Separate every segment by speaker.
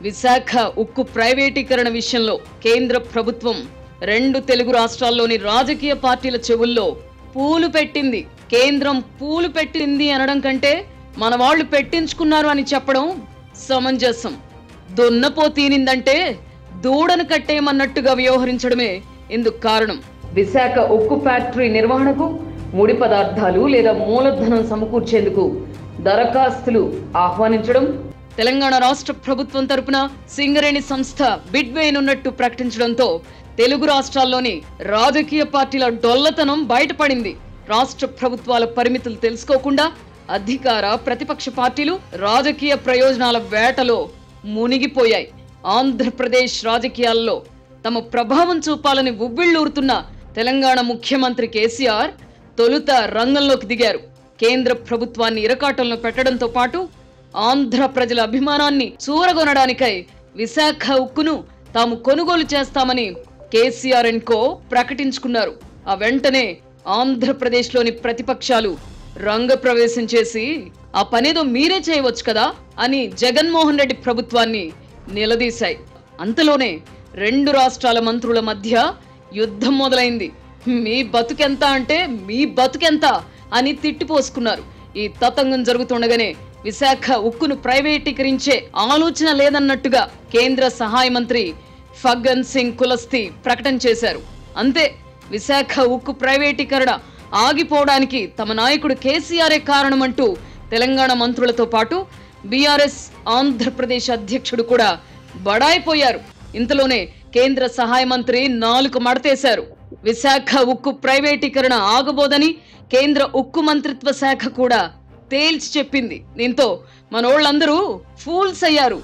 Speaker 1: విశాఖ ఉక్కు ప్రైవేటీకరణ విషయంలో కేంద్ర ప్రభుత్వం రెండు తెలుగు రాష్ట్రాల్లోని రాజకీయ పార్టీల చెవుల్లో పూలు పెట్టింది కేంద్రం పూలు పెట్టింది అనడం కంటే మన వాళ్ళు పెట్టించుకున్నారు అని చెప్పడం సమంజసం దున్నపో తీనిందంటే దూడను కట్టేయమన్నట్టుగా వ్యవహరించడమే ఇందుకు కారణం విశాఖ ఉక్కు ఫ్యాక్టరీ నిర్వహణకు ముడి పదార్థాలు లేదా మూలధనం సమకూర్చేందుకు దరఖాస్తులు ఆహ్వానించడం తెలంగాణ రాష్ట్ర ప్రభుత్వం తరపున సింగరేణి సంస్థ బిడ్ వేయనున్నట్టు ప్రకటించడంతో తెలుగు రాష్ట్రాల్లోని రాజకీయ పార్టీల డొల్లతనం బయటపడింది రాష్ట్ర ప్రభుత్వాల పరిమితులు తెలుసుకోకుండా అధికార ప్రతిపక్ష పార్టీలు రాజకీయ ప్రయోజనాల వేటలో మునిగిపోయాయి ఆంధ్రప్రదేశ్ రాజకీయాల్లో తమ ప్రభావం చూపాలని ఉవ్విళ్ళూరుతున్న తెలంగాణ ముఖ్యమంత్రి కేసీఆర్ తొలుత రంగంలోకి దిగారు కేంద్ర ప్రభుత్వాన్ని ఇరకాటంలో పెట్టడంతో పాటు ఆంధ్ర ప్రజల అభిమానాన్ని చూరగొనడానికై విశాఖ ఉక్కును తాము కొనుగోలు చేస్తామని కేసీఆర్ అండ్ కో ప్రకటించుకున్నారు ఆ వెంటనే ఆంధ్రప్రదేశ్లోని ప్రతిపక్షాలు రంగప్రవేశం చేసి ఆ పనేదో మీరే చేయవచ్చు కదా అని జగన్మోహన్ రెడ్డి ప్రభుత్వాన్ని నిలదీశాయి అంతలోనే రెండు రాష్ట్రాల మంత్రుల మధ్య యుద్ధం మొదలైంది మీ బతుకెంత అంటే మీ బతుకెంత అని తిట్టిపోసుకున్నారు ఈ తతంగం జరుగుతుండగానే విశాఖ ఉక్కును ప్రైవేటీకరించే ఆలోచన లేదన్నట్టుగా కేంద్ర సహాయ మంత్రి ఫగ్గన్ సింగ్ కులస్తి ప్రకటన చేశారు అంతే విశాఖ ఉక్కు ప్రైవేటీకరణ ఆగిపోవడానికి తమ నాయకుడు కేసీఆరే కారణమంటూ తెలంగాణ మంత్రులతో పాటు బీఆర్ఎస్ ఆంధ్రప్రదేశ్ అధ్యక్షుడు కూడా బడాయిపోయారు ఇంతలోనే కేంద్ర సహాయ మంత్రి నాలుగు మడతేశారు విశాఖ ఉక్కు ప్రైవేటీకరణ ఆగబోదని కేంద్ర ఉక్కు మంత్రిత్వ శాఖ కూడా తేల్చి చెప్పింది దీంతో మనోళ్ళందరూ ఫూల్స్ అయ్యారు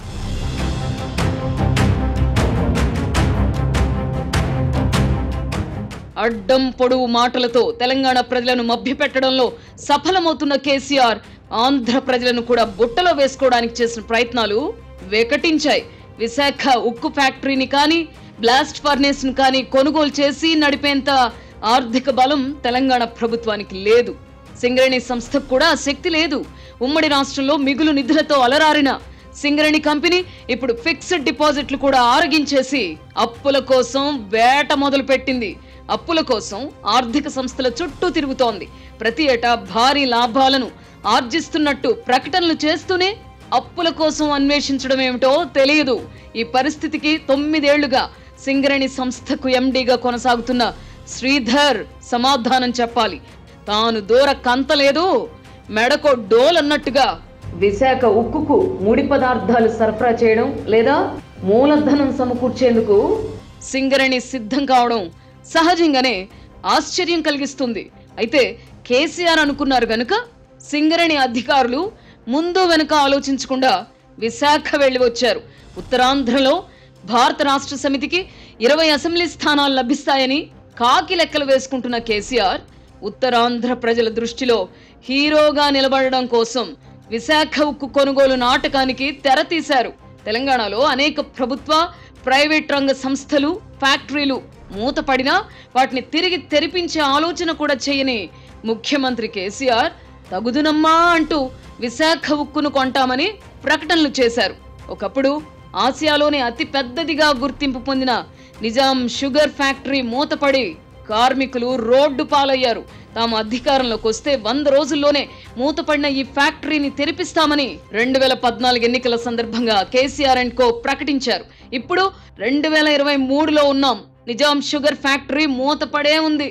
Speaker 1: అడ్డం పొడవు మాటలతో తెలంగాణ ప్రజలను మభ్యపెట్టడంలో సఫలమవుతున్న కేసీఆర్ ఆంధ్ర ప్రజలను కూడా బుట్టలో వేసుకోవడానికి చేసిన ప్రయత్నాలు వికటించాయి విశాఖ ఉక్కు ఫ్యాక్టరీని కానీ బ్లాస్ట్ ఫర్నేస్ ను కానీ కొనుగోలు చేసి నడిపేంత ఆర్థిక బలం తెలంగాణ ప్రభుత్వానికి లేదు సింగరేణి సంస్థకు కూడా ఆ శక్తి లేదు ఉమ్మడి రాష్ట్రంలో మిగులు నిధులతో అలరారిన సింగరేణి కంపెనీ ఇప్పుడు ఫిక్స్డ్ డిపాజిట్లు కూడా ఆరగించేసి అప్పుల కోసం వేట మొదలు పెట్టింది అప్పుల కోసం ఆర్థిక సంస్థల చుట్టూ తిరుగుతోంది ప్రతి ఏటా భారీ లాభాలను ఆర్జిస్తున్నట్టు ప్రకటనలు చేస్తూనే అప్పుల కోసం అన్వేషించడం ఏమిటో తెలియదు ఈ పరిస్థితికి తొమ్మిదేళ్లుగా సింగరేణి సంస్థకు ఎండీగా కొనసాగుతున్న శ్రీధర్ సమాధానం చెప్పాలి తాను దూర కంతలేదు మెడకో డోల్ అన్నట్టుగా విశాఖ ఉక్కుకు ముడి పదార్థాలు సరఫరా చేయడం లేదా మూలధనం సమకూర్చేందుకు సింగరేణి సిద్ధం కావడం సహజంగానే ఆశ్చర్యం కలిగిస్తుంది అయితే కేసీఆర్ అనుకున్నారు గనుక సింగరేణి అధికారులు ముందు వెనుక ఆలోచించకుండా విశాఖ వెళ్లి వచ్చారు ఉత్తరాంధ్రలో భారత రాష్ట్ర సమితికి ఇరవై అసెంబ్లీ స్థానాలు లభిస్తాయని కాకి లెక్కలు వేసుకుంటున్న కేసీఆర్ ఉత్తరాంధ్ర ప్రజల దృష్టిలో హీరోగా నిలబడడం కోసం విశాఖ ఉక్కు కొనుగోలు నాటకానికి తెర తీశారు తెలంగాణలో అనేక ప్రభుత్వ ప్రైవేట్ రంగ సంస్థలు ఫ్యాక్టరీలు మూతపడినా వాటిని తిరిగి తెరిపించే ఆలోచన కూడా చేయని ముఖ్యమంత్రి కేసీఆర్ తగుదునమ్మా అంటూ విశాఖ ఉక్కును కొంటామని ప్రకటనలు చేశారు ఒకప్పుడు ఆసియాలోనే అతి పెద్దదిగా గుర్తింపు పొందిన నిజాం షుగర్ ఫ్యాక్టరీ మూతపడి కార్మికులు రోడ్డు పాలయ్యారు తాము అధికారంలోకి వస్తే వంద రోజుల్లోనే మూతపడిన ఈ ఫ్యాక్టరీని తెరిపిస్తామని రెండు వేల పద్నాలుగు ఎన్నికల సందర్భంగా కేసీఆర్ అండ్ కో ప్రకటించారు ఇప్పుడు రెండు వేల ఇరవై మూడులో ఉన్నాం నిజాం షుగర్ ఫ్యాక్టరీ మూతపడే ఉంది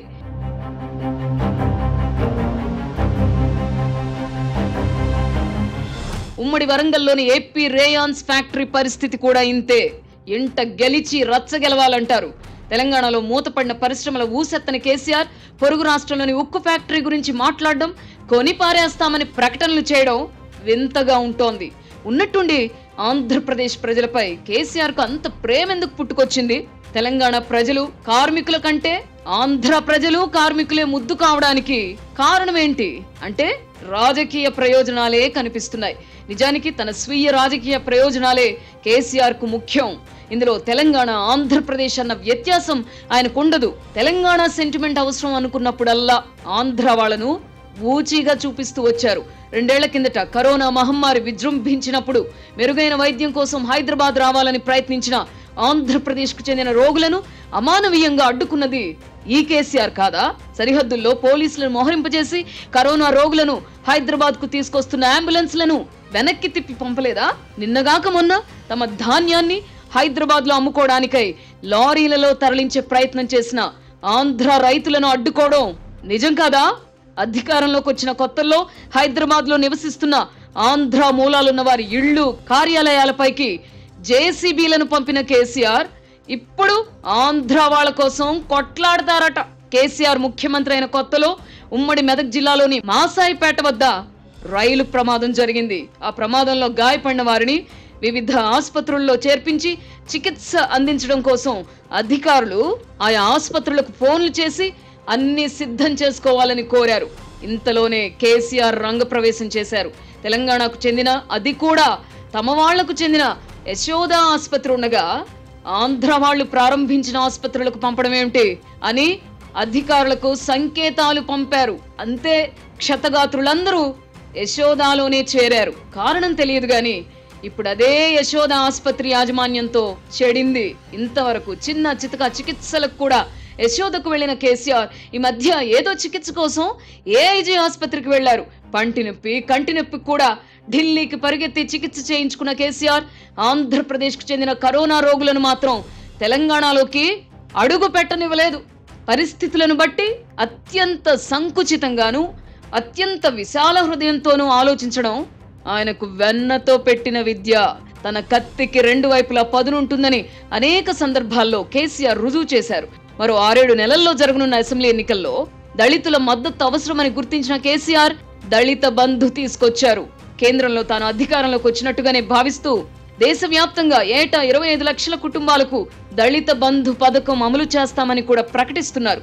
Speaker 1: ఉమ్మడి వరంగల్లోని ఏపీ రేయాన్స్ ఫ్యాక్టరీ పరిస్థితి కూడా ఇంతే ఇంట గెలిచి రచ్చ గెలవాలంటారు తెలంగాణలో మూతపడిన పరిశ్రమల ఊసెత్తని కేసీఆర్ పొరుగు రాష్ట్రంలోని ఉక్కు ఫ్యాక్టరీ గురించి మాట్లాడడం కొని పారేస్తామని ప్రకటనలు చేయడం వింతగా ఉంటోంది ఉన్నట్టుండి ఆంధ్రప్రదేశ్ ప్రజలపై కేసీఆర్ కు అంత ప్రేమ ఎందుకు పుట్టుకొచ్చింది తెలంగాణ ప్రజలు కార్మికుల కంటే ఆంధ్ర ప్రజలు కార్మికులే ముద్దు కావడానికి కారణం ఏంటి అంటే రాజకీయ ప్రయోజనాలే కనిపిస్తున్నాయి నిజానికి తన స్వీయ రాజకీయ ప్రయోజనాలే కేసీఆర్ కు ముఖ్యం ఇందులో తెలంగాణ ఆంధ్రప్రదేశ్ అన్న వ్యత్యాసం ఆయనకుండదు తెలంగాణ సెంటిమెంట్ అవసరం అనుకున్నప్పుడల్లా ఆంధ్ర వాళ్ళను ఊచీగా చూపిస్తూ వచ్చారు రెండేళ్ల కిందట కరోనా మహమ్మారి విజృంభించినప్పుడు మెరుగైన వైద్యం కోసం హైదరాబాద్ రావాలని ప్రయత్నించిన ఆంధ్రప్రదేశ్కు చెందిన రోగులను అమానవీయంగా అడ్డుకున్నది ఈ కేసీఆర్ కాదా సరిహద్దుల్లో పోలీసులను మోహరింపజేసి కరోనా రోగులను హైదరాబాద్ కు తీసుకొస్తున్న అంబులెన్స్లను వెనక్కి తిప్పి పంపలేదా నిన్నగాక మొన్న తమ ధాన్యాన్ని హైదరాబాద్ లో అమ్ముకోవడానికై లారీలలో తరలించే ప్రయత్నం చేసిన ఆంధ్ర రైతులను అడ్డుకోవడం నిజం కాదా అధికారంలోకి వచ్చిన కొత్తల్లో హైదరాబాద్ లో నివసిస్తున్న ఆంధ్ర మూలాలున్న వారి ఇళ్ళు కార్యాలయాలపైకి జేసీబీలను పంపిన కేసీఆర్ ఇప్పుడు ఆంధ్ర వాళ్ళ కోసం కొట్లాడతారట కేసీఆర్ ముఖ్యమంత్రి అయిన కొత్తలో ఉమ్మడి మెదక్ జిల్లాలోని మాసాయిపేట వద్ద రైలు ప్రమాదం జరిగింది ఆ ప్రమాదంలో గాయపడిన వారిని వివిధ ఆసుపత్రుల్లో చేర్పించి చికిత్స అందించడం కోసం అధికారులు ఆయా ఆసుపత్రులకు ఫోన్లు చేసి అన్ని సిద్ధం చేసుకోవాలని కోరారు ఇంతలోనే కేసీఆర్ రంగప్రవేశం చేశారు తెలంగాణకు చెందిన అది కూడా తమ వాళ్లకు చెందిన యశోద ఆసుపత్రి ఉండగా ఆంధ్ర వాళ్ళు ప్రారంభించిన ఆసుపత్రులకు పంపడం ఏమిటి అని అధికారులకు సంకేతాలు పంపారు అంతే క్షతగాత్రులందరూ యశోదాలోనే చేరారు కారణం తెలియదు గాని ఇప్పుడు అదే యశోద ఆసుపత్రి యాజమాన్యంతో చెడింది ఇంతవరకు చిన్న చితక చికిత్సలకు కూడా యశోదకు వెళ్లిన కేసీఆర్ ఈ మధ్య ఏదో చికిత్స కోసం ఏఐజీ ఆసుపత్రికి వెళ్లారు పంటి నొప్పి కంటి నొప్పి కూడా ఢిల్లీకి పరిగెత్తి చికిత్స చేయించుకున్న కేసీఆర్ ఆంధ్రప్రదేశ్కు చెందిన కరోనా రోగులను మాత్రం తెలంగాణలోకి అడుగు పెట్టనివ్వలేదు పరిస్థితులను బట్టి అత్యంత సంకుచితంగాను అత్యంత విశాల హృదయంతోనూ ఆలోచించడం ఆయనకు వెన్నతో పెట్టిన విద్య తన కత్తికి రెండు వైపులా పదునుంటుందని అనేక సందర్భాల్లో కేసీఆర్ రుజువు చేశారు మరో ఆరేడు నెలల్లో జరగనున్న అసెంబ్లీ ఎన్నికల్లో దళితుల మద్దతు అవసరమని గుర్తించిన కేసీఆర్ దళిత బంధు తీసుకొచ్చారు కేంద్రంలో తాను అధికారంలోకి వచ్చినట్టుగానే భావిస్తూ దేశవ్యాప్తంగా ఏటా ఇరవై ఐదు లక్షల కుటుంబాలకు దళిత బంధు పథకం అమలు చేస్తామని కూడా ప్రకటిస్తున్నారు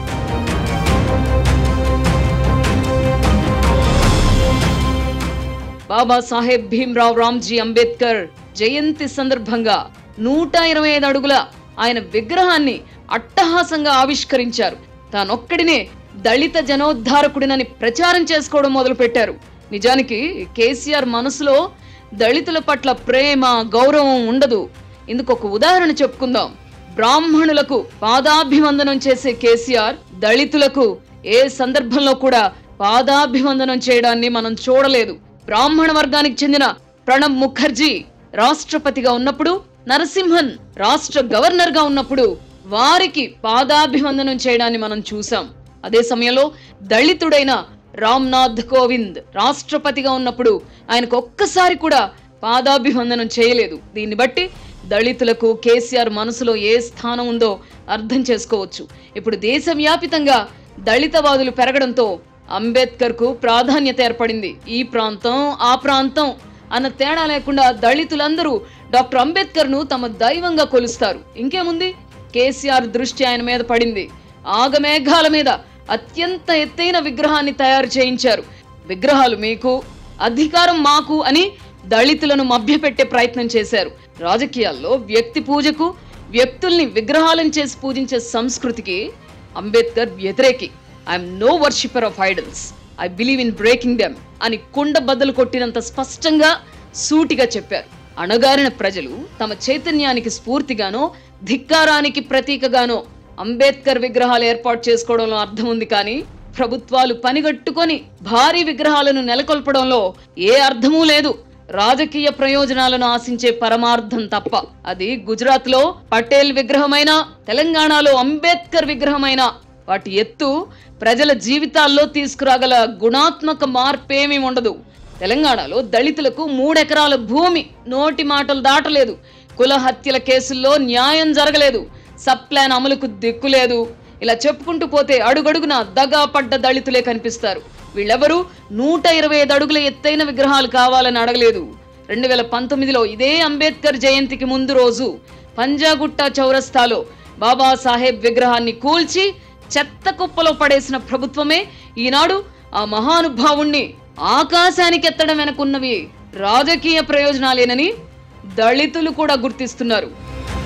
Speaker 1: బాబాసాహెబ్ భీమ్రావ్ రామ్జీ అంబేద్కర్ జయంతి సందర్భంగా నూట ఇరవై ఐదు అడుగుల ఆయన విగ్రహాన్ని అట్టహాసంగా ఆవిష్కరించారు తానొక్కడినే దళిత జనోద్ధారకుడినని ప్రచారం చేసుకోవడం మొదలుపెట్టారు నిజానికి కేసీఆర్ మనసులో దళితుల పట్ల ప్రేమ గౌరవం ఉండదు ఇందుకు ఒక ఉదాహరణ చెప్పుకుందాం బ్రాహ్మణులకు పాదాభివందనం చేసే కేసీఆర్ దళితులకు ఏ సందర్భంలో కూడా పాదాభివందనం చేయడాన్ని మనం చూడలేదు బ్రాహ్మణ వర్గానికి చెందిన ప్రణబ్ ముఖర్జీ రాష్ట్రపతిగా ఉన్నప్పుడు నరసింహన్ రాష్ట్ర గవర్నర్ గా ఉన్నప్పుడు వారికి పాదాభివందనం చేయడాన్ని మనం చూసాం అదే సమయంలో దళితుడైన రామ్నాథ్ కోవింద్ రాష్ట్రపతిగా ఉన్నప్పుడు ఆయనకు ఒక్కసారి కూడా పాదాభివందనం చేయలేదు దీన్ని బట్టి దళితులకు కేసీఆర్ మనసులో ఏ స్థానం ఉందో అర్థం చేసుకోవచ్చు ఇప్పుడు దేశవ్యాపితంగా దళితవాదులు పెరగడంతో అంబేద్కర్ కు ప్రాధాన్యత ఏర్పడింది ఈ ప్రాంతం ఆ ప్రాంతం అన్న తేడా లేకుండా దళితులందరూ డాక్టర్ అంబేద్కర్ ను తమ దైవంగా కొలుస్తారు ఇంకేముంది కేసీఆర్ దృష్టి ఆయన మీద పడింది ఆగమేఘాల మీద అత్యంత ఎత్తైన విగ్రహాన్ని తయారు చేయించారు విగ్రహాలు మీకు అధికారం మాకు అని దళితులను మభ్యపెట్టే ప్రయత్నం చేశారు రాజకీయాల్లో వ్యక్తి పూజకు వ్యక్తుల్ని విగ్రహాలను చేసి పూజించే సంస్కృతికి అంబేద్కర్ వ్యతిరేకి I'm no worshipper of idols I believe in breaking them అని కుండ బద్దలు కొట్టినంత స్పష్టంగా సూటిగా చెప్పారు అణగారిన ప్రజలు తమ చైతన్యానికి స్ఫూర్తిగానో ధిక్కారానికి ప్రతీకగానో అంబేద్కర్ విగ్రహాలు ఏర్పాటు చేసుకోవడంలో అర్థం ఉంది కానీ ప్రభుత్వాలు పనిగట్టుకొని భారీ విగ్రహాలను నెలకొల్పడంలో ఏ అర్థమూ లేదు రాజకీయ ప్రయోజనాలను ఆశించే పరమార్థం తప్ప అది గుజరాత్ లో పటేల్ విగ్రహమైన తెలంగాణలో అంబేద్కర్ విగ్రహమైన వాటి ఎత్తు ప్రజల జీవితాల్లో తీసుకురాగల గుణాత్మక మార్పేమీ ఉండదు తెలంగాణలో దళితులకు మూడెకరాల భూమి నోటి మాటలు దాటలేదు కుల హత్యల కేసుల్లో న్యాయం జరగలేదు సబ్ ప్లాన్ అమలుకు దిక్కులేదు ఇలా చెప్పుకుంటూ పోతే అడుగడుగున దగా పడ్డ దళితులే కనిపిస్తారు వీళ్ళెవరూ నూట ఇరవై ఐదు అడుగుల ఎత్తైన విగ్రహాలు కావాలని అడగలేదు రెండు వేల పంతొమ్మిదిలో ఇదే అంబేద్కర్ జయంతికి ముందు రోజు పంజాగుట్ట చౌరస్తాలో బాబాసాహెబ్ విగ్రహాన్ని కూల్చి చెత్త కుప్పలో పడేసిన ప్రభుత్వమే ఈనాడు ఆ మహానుభావుణ్ణి ఆకాశానికి ఎత్తడం వెనకున్నవి రాజకీయ ప్రయోజనాలేనని దళితులు కూడా గుర్తిస్తున్నారు